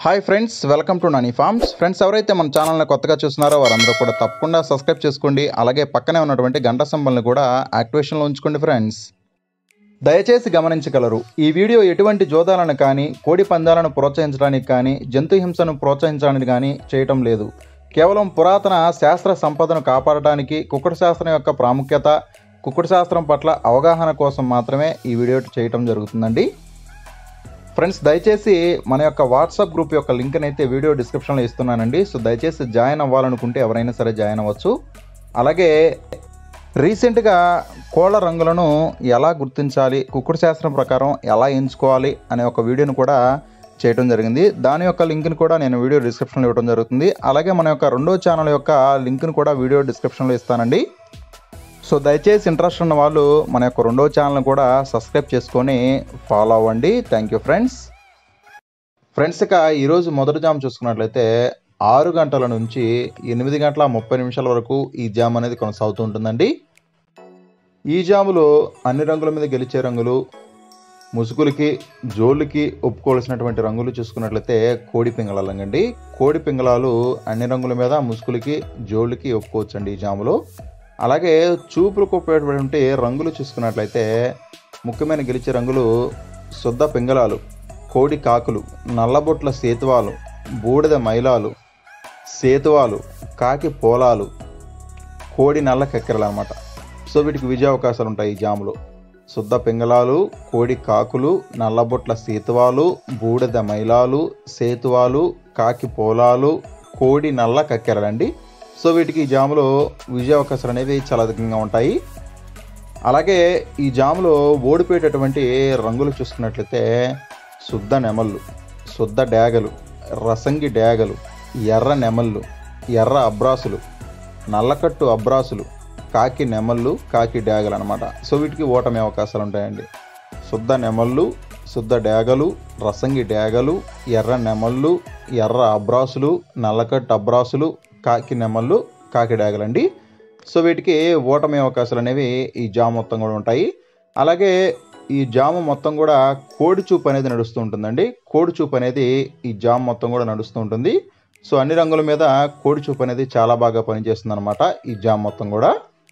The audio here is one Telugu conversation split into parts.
hi friends welcome to Nani farms friends ఎవరైతే మన ఛానల్ని కొత్తగా చూస్తున్నారో వారందరూ కూడా తప్పకుండా సబ్స్క్రైబ్ చేసుకోండి అలాగే పక్కనే ఉన్నటువంటి గంట సింబల్ని కూడా యాక్టివేషన్లో ఉంచుకోండి ఫ్రెండ్స్ దయచేసి గమనించగలరు ఈ వీడియో ఎటువంటి జోదాలను కానీ కోడి పందాలను ప్రోత్సహించడానికి కానీ జంతు హింసను ప్రోత్సహించడానికి కానీ చేయటం లేదు కేవలం పురాతన శాస్త్ర సంపదను కాపాడటానికి కుక్కుడు శాస్త్రం యొక్క ప్రాముఖ్యత కుక్కుడు శాస్త్రం పట్ల అవగాహన కోసం మాత్రమే ఈ వీడియో చేయటం జరుగుతుందండి ఫ్రెండ్స్ దయచేసి మన యొక్క వాట్సాప్ గ్రూప్ యొక్క లింక్ని అయితే వీడియో డిస్క్రిప్షన్లో ఇస్తున్నానండి సో దయచేసి జాయిన్ అవ్వాలనుకుంటే ఎవరైనా సరే జాయిన్ అవ్వచ్చు అలాగే రీసెంట్గా కోళ్ళ రంగులను ఎలా గుర్తించాలి కుక్కుడు శాస్త్రం ప్రకారం ఎలా ఎంచుకోవాలి అనే ఒక వీడియోను కూడా చేయడం జరిగింది దాని యొక్క లింక్ని కూడా నేను వీడియో డిస్క్రిప్షన్లో ఇవ్వడం జరుగుతుంది అలాగే మన యొక్క రెండో ఛానల్ యొక్క లింక్ని కూడా వీడియో డిస్క్రిప్షన్లో ఇస్తానండి సో దయచేసి ఇంట్రెస్ట్ ఉన్న వాళ్ళు మన యొక్క రెండో ఛానల్ని కూడా సబ్స్క్రైబ్ చేసుకొని ఫాలో అవ్వండి థ్యాంక్ యూ ఫ్రెండ్స్ ఫ్రెండ్స్ ఇక ఈరోజు మొదటి జామ్ చూసుకున్నట్లయితే ఆరు గంటల నుంచి ఎనిమిది గంటల ముప్పై నిమిషాల వరకు ఈ జామ్ అనేది కొనసాగుతూ ఉంటుందండి ఈ జాములో అన్ని రంగుల మీద గెలిచే రంగులు ముసుగులకి జోళ్ళకి ఒప్పుకోవాల్సినటువంటి రంగులు చూసుకున్నట్లయితే కోడి పింగళాలండి కోడి పింగళాలు అన్ని రంగుల మీద ముసుగులకి జోళ్ళకి ఒప్పుకోవచ్చండి ఈ జాములో అలాగే చూపులకు ఉపయోగపడే రంగులు చూసుకున్నట్లయితే ముఖ్యమైన గెలిచే రంగులు శుద్ధ పింగళాలు కోడి కాకులు నల్లబొట్ల సేతువాలు బూడిద మైలాలు సేతువాలు కాకి పోలాలు కోడి నల్ల కక్కెరలు అనమాట సో వీటికి విజయ అవకాశాలు ఉంటాయి ఈ జాములో శుద్ధ పింగళాలు కోడి కాకులు నల్లబొట్ల సేతువాలు బూడిద మైలాలు సేతువాలు కాకి పోలాలు కోడి నల్ల కక్కెరలండి సో వీటికి ఈ జాములో విజయ అవకాశాలు అనేవి చాలా అధికంగా ఉంటాయి అలాగే ఈ జాములో ఓడిపోయేటటువంటి రంగులు చూసుకున్నట్లయితే శుద్ధ నెమళ్ళు శుద్ధ డేగలు రసంగి డేగలు ఎర్ర నెమళ్ళు ఎర్ర అబ్రాసులు నల్లకట్టు అబ్రాసులు కాకి నెమళ్ళు కాకి డేగలు అనమాట సో వీటికి ఓటమి అవకాశాలు ఉంటాయండి శుద్ధ నెమళ్ళు శుద్ధ డేగలు రసంగి డేగలు ఎర్ర నెమళ్ళు ఎర్ర అబ్రాసులు నల్లకట్టు అబ్రాసులు కాకి నెమళ్ళు కాకి డేగలండి సో వీటికి ఓటమి అవకాశాలు అనేవి ఈ జామ్ మొత్తం కూడా ఉంటాయి అలాగే ఈ జాము మొత్తం కూడా కోడి చూపు అనేది నడుస్తూ ఉంటుందండి కోడి చూపు అనేది ఈ జామ్ మొత్తం కూడా నడుస్తూ ఉంటుంది సో అన్ని రంగుల మీద కోడి చూపు అనేది చాలా బాగా పనిచేస్తుంది అనమాట ఈ జామ్ మొత్తం కూడా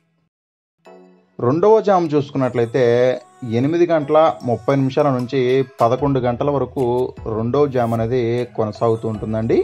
రెండవ జామ్ చూసుకున్నట్లయితే ఎనిమిది గంటల ముప్పై నిమిషాల నుంచి పదకొండు గంటల వరకు రెండవ జామ్ అనేది కొనసాగుతూ ఉంటుందండి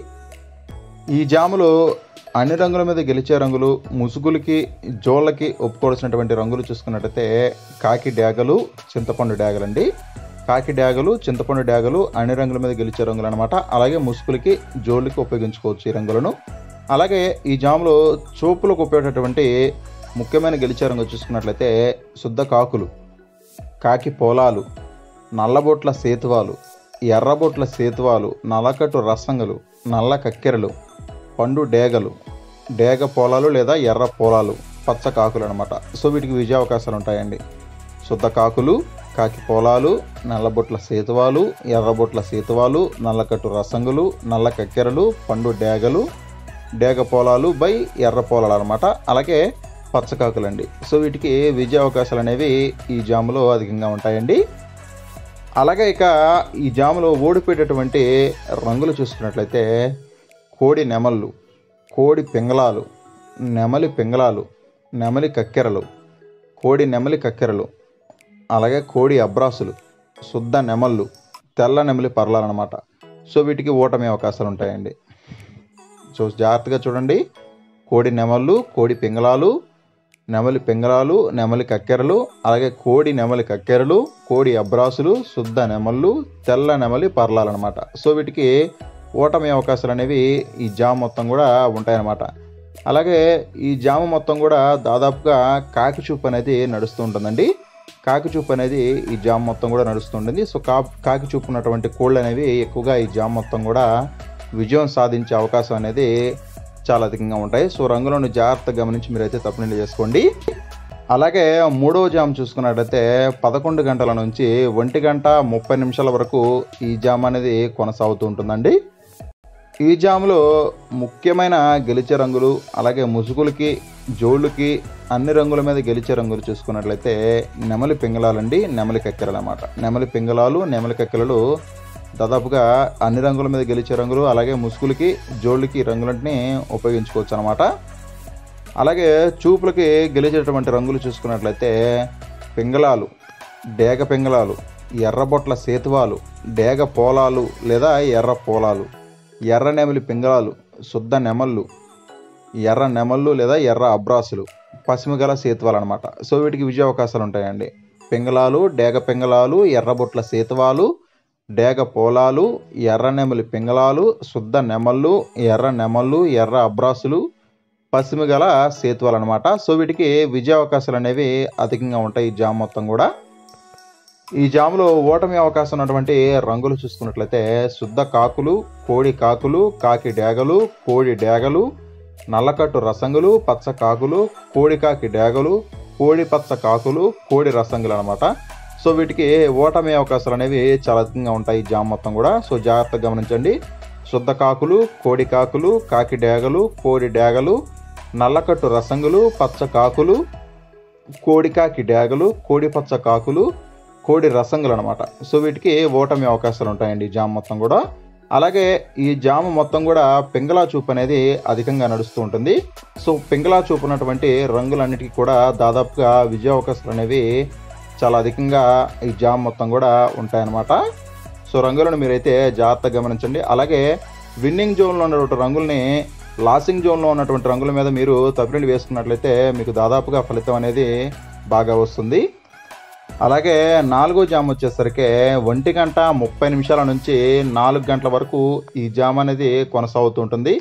ఈ జాములో అన్ని రంగుల మీద గెలిచే రంగులు ముసుగులకి జోళ్ళకి ఒప్పుకోవాల్సినటువంటి రంగులు చూసుకున్నట్టయితే కాకి డ్యాగలు చింతపండు డ్యాగలండి కాకి డ్యాగలు చింతపండు డ్యాగలు అన్ని రంగుల మీద గెలిచే రంగులు అనమాట అలాగే ముసుగులకి జోళ్ళకి ఉపయోగించుకోవచ్చు ఈ రంగులను అలాగే ఈ జాములో చూపులకు ఉపయోగపడేటువంటి ముఖ్యమైన గెలిచే రంగు చూసుకున్నట్లయితే శుద్ధ కాకులు కాకి పోలాలు నల్లబొట్ల సేతువాలు ఎర్రబొట్ల సేతువాలు నల్లకట్టు రసంగులు నల్ల కక్కెరలు పండు డేగలు డేగ పోలాలు లేదా ఎర్ర పోలాలు పచ్చ కాకులు అనమాట సో వీటికి విజయ అవకాశాలు ఉంటాయండి శుద్ధ కాకులు కాకి పోలాలు నల్లబొట్ల సేతువాలు ఎర్రబొట్ల సేతువాలు నల్లకట్టు రసంగులు నల్ల కక్కెరలు పండు డేగలు డేగ పోలాలు బై ఎర్ర పోలాలు అనమాట అలాగే పచ్చకాకులండి సో వీటికి విజయ అవకాశాలు అనేవి ఈ జాములో అధికంగా ఉంటాయండి అలాగే ఇక ఈ జాములో ఓడిపోయేటటువంటి రంగులు చూసుకున్నట్లయితే కోడి నెమళ్ళు కోడి పింగళాలు నెమలి పింగళాలు నెమలి కక్కెరలు కోడి నెమలి కక్కెరలు అలాగే కోడి అబ్రాసులు శుద్ధ నెమళ్ళు తెల్ల నెమలి పర్లాలన్నమాట సో వీటికి ఓటమి అవకాశాలు ఉంటాయండి సో జాగ్రత్తగా చూడండి కోడి నెమళ్ళు కోడి పింగళాలు నెమలి పింగళాలు నెమలి కక్కెరలు అలాగే కోడి నెమలి కక్కెరలు కోడి అబ్రాసులు శుద్ధ నెమళ్ళు తెల్ల నెమలి పర్లాలన్నమాట సో వీటికి ఓటమి అవకాశాలు అనేవి ఈ జామ్ మొత్తం కూడా ఉంటాయన్నమాట అలాగే ఈ జామ మొత్తం కూడా దాదాపుగా కాకి చూపు అనేది నడుస్తూ ఉంటుందండి కాకి చూపు అనేది ఈ జామ్ మొత్తం కూడా నడుస్తుంటుంది సో కా కాకి చూపు ఉన్నటువంటి కోళ్ళు అనేవి ఎక్కువగా ఈ జామ్ మొత్తం కూడా విజయం సాధించే అవకాశం అనేది చాలా అధికంగా ఉంటాయి సో రంగులను జాగ్రత్తగా గమనించి మీరైతే తప్పనిల్లు చేసుకోండి అలాగే మూడవ జామ్ చూసుకున్నట్లయితే పదకొండు గంటల నుంచి ఒంటి గంట ముప్పై నిమిషాల వరకు ఈ జామ్ అనేది కొనసాగుతూ ఉంటుందండి ఈ జాములో ముఖ్యమైన గెలిచే రంగులు అలాగే ముసుగులకి జోళ్ళకి అన్ని రంగుల మీద గెలిచే రంగులు చూసుకున్నట్లయితే నెమలి పింగళాలండి నెమలి కక్కెరలు అన్నమాట నెమలి పింగళాలు నెమలి కక్కెరలు దాదాపుగా అన్ని రంగుల మీద గెలిచే రంగులు అలాగే ముసుగులకి జోళ్ళకి ఈ రంగులన్నింటినీ ఉపయోగించుకోవచ్చు అనమాట అలాగే చూపులకి గెలిచేటువంటి రంగులు చూసుకున్నట్లయితే పింగళాలు డేగ పింగళాలు ఎర్రబొట్ల సేతువాలు డేగ పోలాలు లేదా ఎర్ర పోలాలు ఎర్ర నెమలి పింగళాలు శుద్ధ నెమళ్ళు ఎర్ర నెమళ్ళు లేదా ఎర్ర అబ్రాసులు పసిమిగల సేతువాలు అనమాట సో వీటికి విజయ అవకాశాలు ఉంటాయండి పింగళాలు డేగ పింగళాలు ఎర్రబొట్ల సేతువాలు డేగ పోలాలు ఎర్ర నెమలి పింగళాలు శుద్ధ నెమళ్ళు ఎర్ర నెమళ్ళు ఎర్ర అబ్రాసులు పశ్చిమ గల సేతువాలు అనమాట సో వీటికి విజయ అవకాశాలు అనేవి అధికంగా ఉంటాయి ఈ జామ్ మొత్తం కూడా ఈ జాములో ఓటమి అవకాశం ఉన్నటువంటి రంగులు చూసుకున్నట్లయితే శుద్ధ కాకులు కోడి కాకులు కాకి డేగలు కోడి డేగలు నల్లకట్టు రసంగులు పచ్చ కాకులు కోడి కాకి డేగలు కోడి పచ్చ కాకులు కోడి రసంగులు అనమాట సో వీటికి ఓటమి అవకాశాలు అనేవి చాలా అధికంగా ఉంటాయి ఈ జామ్ మొత్తం కూడా సో జాగ్రత్తగా గమనించండి శుద్ధ కాకులు కోడి కాకులు కాకి డేగలు కోడి డేగలు నల్లకట్టు రసంగులు పచ్చ కాకులు కోడి కాకి డేగలు కోడి పచ్చ కాకులు కోడి రసంగులు అనమాట సో వీటికి ఓటమి అవకాశాలు ఉంటాయండి ఈ జామ్ మొత్తం కూడా అలాగే ఈ జామ మొత్తం కూడా పింగళా చూపు అనేది అధికంగా నడుస్తూ ఉంటుంది సో పింగళా చూపు ఉన్నటువంటి రంగులన్నిటికీ కూడా దాదాపుగా విజయ అవకాశాలు అనేవి చాలా అధికంగా ఈ జామ్ మొత్తం కూడా ఉంటాయన్నమాట సో రంగులను మీరైతే జాగ్రత్తగా గమనించండి అలాగే విన్నింగ్ జోన్లో ఉన్నటువంటి రంగుల్ని లాసింగ్ జోన్లో ఉన్నటువంటి రంగుల మీద మీరు తప్పిడి వేసుకున్నట్లయితే మీకు దాదాపుగా ఫలితం అనేది బాగా వస్తుంది అలాగే నాలుగో జామ్ వచ్చేసరికి ఒంటి గంట ముప్పై నిమిషాల నుంచి నాలుగు గంటల వరకు ఈ జామ్ అనేది కొనసాగుతూ ఉంటుంది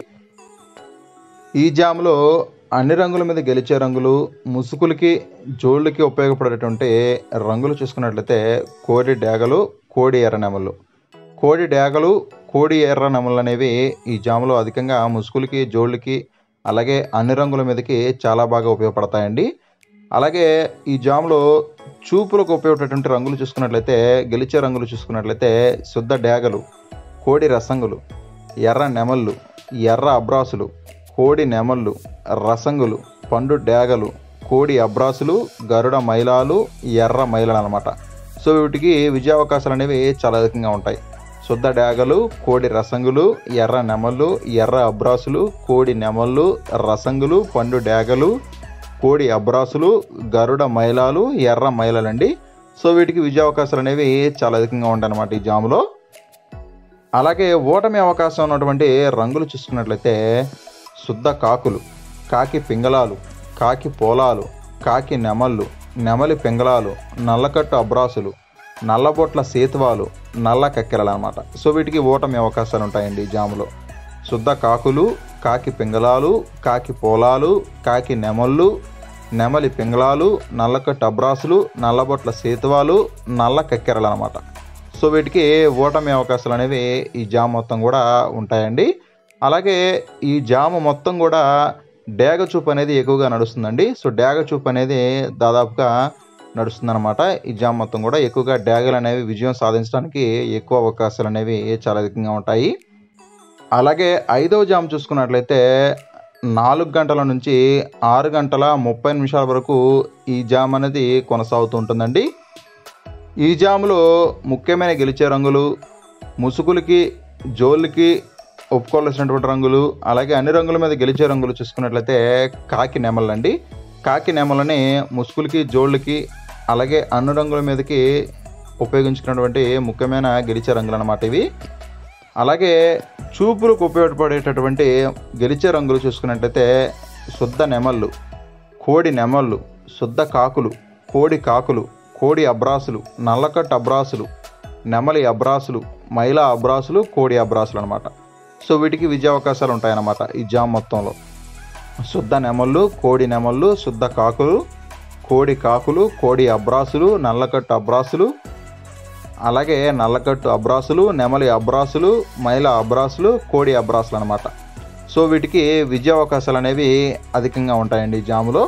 ఈ జామ్లో అన్ని రంగుల మీద గెలిచే రంగులు ముసుగులకి జోళ్ళకి ఉపయోగపడేటువంటి రంగులు చూసుకున్నట్లయితే కోడి డేగలు కోడి ఎర్ర నెమళ్ళు కోడి డేగలు కోడి ఎర్ర నెమళ్ళు అనేవి ఈ జాములో అధికంగా ముసుగులకి జోళ్ళకి అలాగే అన్ని రంగుల మీదకి చాలా బాగా ఉపయోగపడతాయండి అలాగే ఈ జాములో చూపులకు ఉపయోగపడేటువంటి రంగులు చూసుకున్నట్లయితే గెలిచే రంగులు చూసుకున్నట్లయితే శుద్ధ డేగలు కోడి రసంగులు ఎర్ర నెమళ్ళు ఎర్ర అబ్రాసులు కోడి నెమళ్ళు రసంగులు పండు డేగలు కోడి అబ్రాసులు గరుడ మైలాలు ఎర్ర మైలలు అనమాట సో వీటికి విజయావకాశాలు అనేవి చాలా అధికంగా ఉంటాయి శుద్ధ డేగలు కోడి రసంగులు ఎర్ర నెమళ్ళు ఎర్ర అబ్రాసులు కోడి నెమళ్ళు రసంగులు పండు డేగలు కోడి అబ్రాసులు గరుడ మైలాలు ఎర్ర మైలలండి సో వీటికి విజయావకాశాలు అనేవి చాలా అధికంగా ఉంటాయి అన్నమాట ఈ జాములో అలాగే ఓటమి అవకాశం ఉన్నటువంటి రంగులు చూసుకున్నట్లయితే శుద్ధ కాకులు కాకి పింగళాలు కాకి పోలాలు కాకి నెమళ్ళు నెమలి పింగళాలు నల్లకట్టు అబ్రాసులు నల్లబొట్ల సేతువాలు నల్ల కక్కెరలు అనమాట సో వీటికి ఓటమి అవకాశాలు ఉంటాయండి ఈ జాములో శుద్ధ కాకులు కాకి పింగళాలు కాకి పోలాలు కాకి నెమళ్ళు నెమలి పింగళాలు నల్లకట్టు అబ్రాసులు నల్లబొట్ల సేతువాలు నల్ల కక్కెరలు అనమాట సో వీటికి ఓటమి అవకాశాలు అనేవి ఈ జామ్ మొత్తం కూడా ఉంటాయండి అలాగే ఈ జాము మొత్తం కూడా డేగ చూపు అనేది ఎక్కువగా నడుస్తుందండి సో డేగ చూపు అనేది దాదాపుగా నడుస్తుందన్నమాట ఈ జామ్ మొత్తం కూడా ఎక్కువగా డేగలు అనేవి విజయం సాధించడానికి ఎక్కువ అవకాశాలు అనేవి చాలా అధికంగా ఉంటాయి అలాగే ఐదవ జామ్ చూసుకున్నట్లయితే నాలుగు గంటల నుంచి ఆరు గంటల ముప్పై నిమిషాల వరకు ఈ జామ్ అనేది కొనసాగుతూ ఉంటుందండి ఈ జాములో ముఖ్యమైన గెలిచే రంగులు ముసుగులకి జోళ్ళకి ఒప్పుకోవాల్సినటువంటి రంగులు అలాగే అన్ని రంగుల మీద గెలిచే రంగులు చూసుకున్నట్లయితే కాకి నెమలండి కాకి నెమలని ముసుగులకి జోళ్ళకి అలాగే అన్ని రంగుల మీదకి ఉపయోగించుకున్నటువంటి ముఖ్యమైన గెలిచే రంగులు అన్నమాట ఇవి అలాగే చూపులకు ఉపయోగపడేటటువంటి గెలిచే రంగులు చూసుకున్నట్టయితే శుద్ధ నెమళ్ళు కోడి నెమళ్ళు శుద్ధ కాకులు కోడి కాకులు కోడి అబ్రాసులు నల్లకట్టు అబ్రాసులు నెమలి అబ్రాసులు మైలా అబ్రాసులు కోడి అబ్రాసులు అనమాట సో వీటికి విజయ అవకాశాలు ఉంటాయన్నమాట ఈ జామ్ మొత్తంలో శుద్ధ నెమళ్ళు కోడి నెమళ్ళు శుద్ధ కాకులు కోడి కాకులు కోడి అబ్రాసులు నల్లకట్టు అబ్రాసులు అలాగే నల్లకట్టు అబ్రాసులు నెమలి అబ్రాసులు మైల అబ్రాసులు కోడి అబ్రాసులు అనమాట సో వీటికి విజయ అవకాశాలు అనేవి అధికంగా ఉంటాయండి ఈ జాములో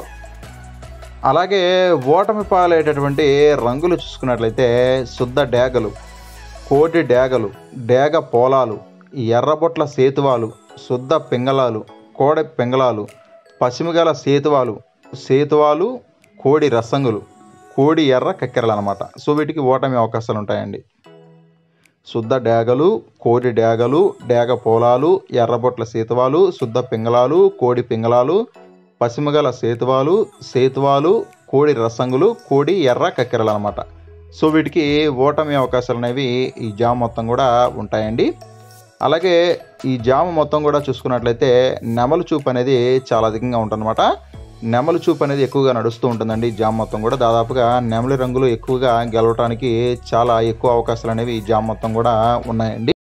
అలాగే ఓటమి పాలయ్యేటటువంటి రంగులు చూసుకున్నట్లయితే శుద్ధ డేగలు కోటి డేగలు డేగ పోలాలు ఎర్రబొట్ల సేతువాలు శుద్ధ పింగళాలు కోడె పింగళాలు పశ్చిమగల సేతువాలు సేతువాలు కోడి రసంగులు కోడి ఎర్ర కక్కెరలు అనమాట సో వీటికి ఓటమి అవకాశాలు ఉంటాయండి శుద్ధ డేగలు కోడి డేగలు డేగ పోలాలు ఎర్రబొట్ల సీతవాలు శుద్ధ పింగళాలు కోడి పింగళాలు పసిమగల సేతువాలు సేతువాలు కోడి రసంగులు కోడి ఎర్ర కక్కెరలు అనమాట సో వీటికి ఓటమి అవకాశాలు అనేవి ఈ జామ మొత్తం కూడా ఉంటాయండి అలాగే ఈ జామ మొత్తం కూడా చూసుకున్నట్లయితే నెమలు చూపు అనేది చాలా అధికంగా ఉంటుందన్నమాట నెమలి చూపు అనేది ఎక్కువగా నడుస్తూ ఉంటుందండి ఈ జామ మొత్తం కూడా దాదాపుగా నెమలి రంగులు ఎక్కువగా గెలవటానికి చాలా ఎక్కువ అవకాశాలు అనేవి ఈ జామ మొత్తం కూడా ఉన్నాయండి